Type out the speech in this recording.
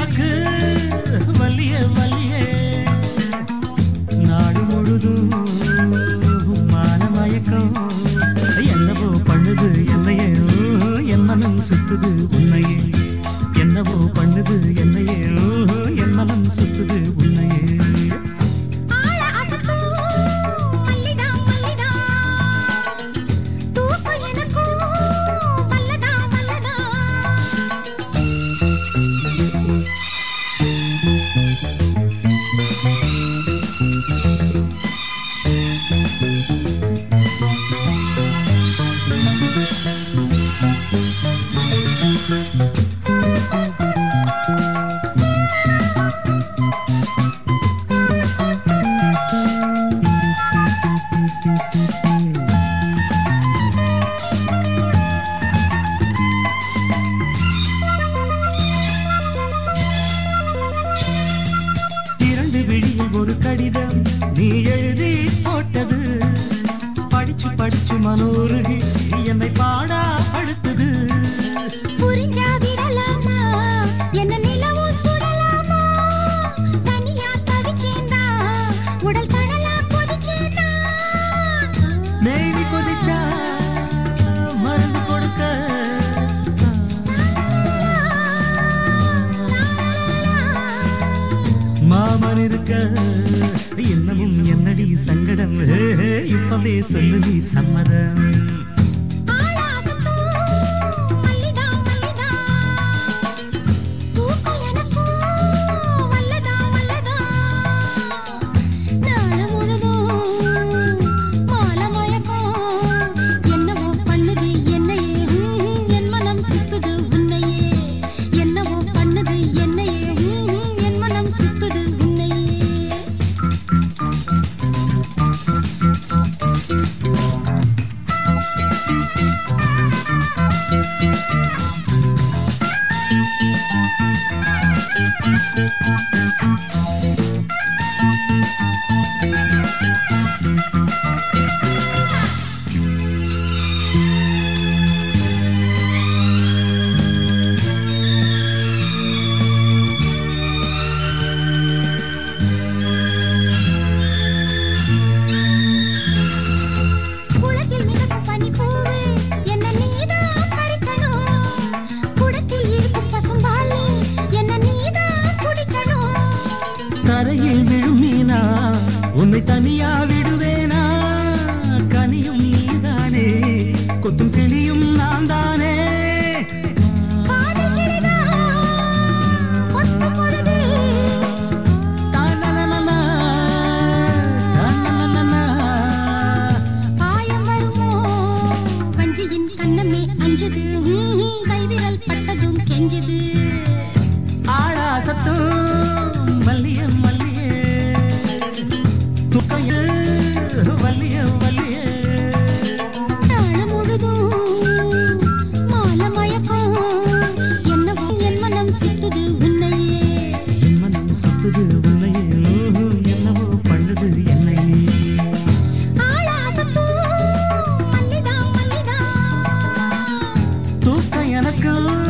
எனக்கு வலிய வலிய நாடு முழுதும் மானமயக்கம் என்னவோ பண்ணுது என்னையே ஓ, என் மனம் சுத்துது உன்னையே என்னவோ பண்ணுது என்னையே ஓ, என் மனம் சுத்துது உன்னையே ஆள அசத்தும் மல்லிதா மல்லிதா தூக்கம் எனக்கும் வல்லதா வல்லதா இரண்டு விழியில் ஒரு கடிதம் நீ எழுதி போட்டது படிச்சு படிச்சு மனோருகி என்னை பாடா படுத்தது புரிஞ்சா விடலாமா என்ன நிலவும் சுடலாமா தனியா தவிச்சேந்தா உடல் கடலா கொதிச்சேந்தா மேனி கொதிச்சா மருந்து கொடுக்க மாமன் இருக்க இன்னமும் என்னடி சங்கடம் ஹே, ஹே, இப்பவே சொல்லு நீ சம்மதம் ஆள அசத்தும் மல்லிதா மல்லிதா தூக்கம் எனக்கும் வல்லதா வல்லதா நாள முழுதும் மாலை மயக்கம் என்னவோ பண்ணுது என்னையே ஹம், என் மனம் சுத்துது உன்னையே என்னவோ பண்ணுது என்னையே ஹம், என் மனம் சுத்துது உன்னையே குளத்தில் மிதக்கும் பனிப்பூவு என்ன நீதான் பறிக்கணும் குடத்தில் இருக்கும் பசும்பால் என்ன நீதான் குடிக்கணும் தரையில் விழும் மீனா உன்னை தனியா விடுவேனா கனியும் நீதானே கொத்தும் கிளியும் நான் தானே காதல் கிளிதான் கொத்தும் பொழுது தானனனனா, தானனனனா. காயம் வருமோ வஞ்சியின் கண்ணமே அஞ்சுது ஹம், கைவிரல் பட்டதும் கெஞ்சுது ஆழாசத்தும் மல்லிய மல்லிய துக்கைய வல்லிய வல்லிய நாள முழுதும் மாலை மயக்கம் என்னவோ என் மனம் சுத்துது உன்னையே என் மனம் சுத்துது உன்னையே ஓஹோ, என்னவோ பண்ணுது என்னையே ஆளாசத்தும் மல்லிதா மல்லிதா தூக்கம் எனக்கு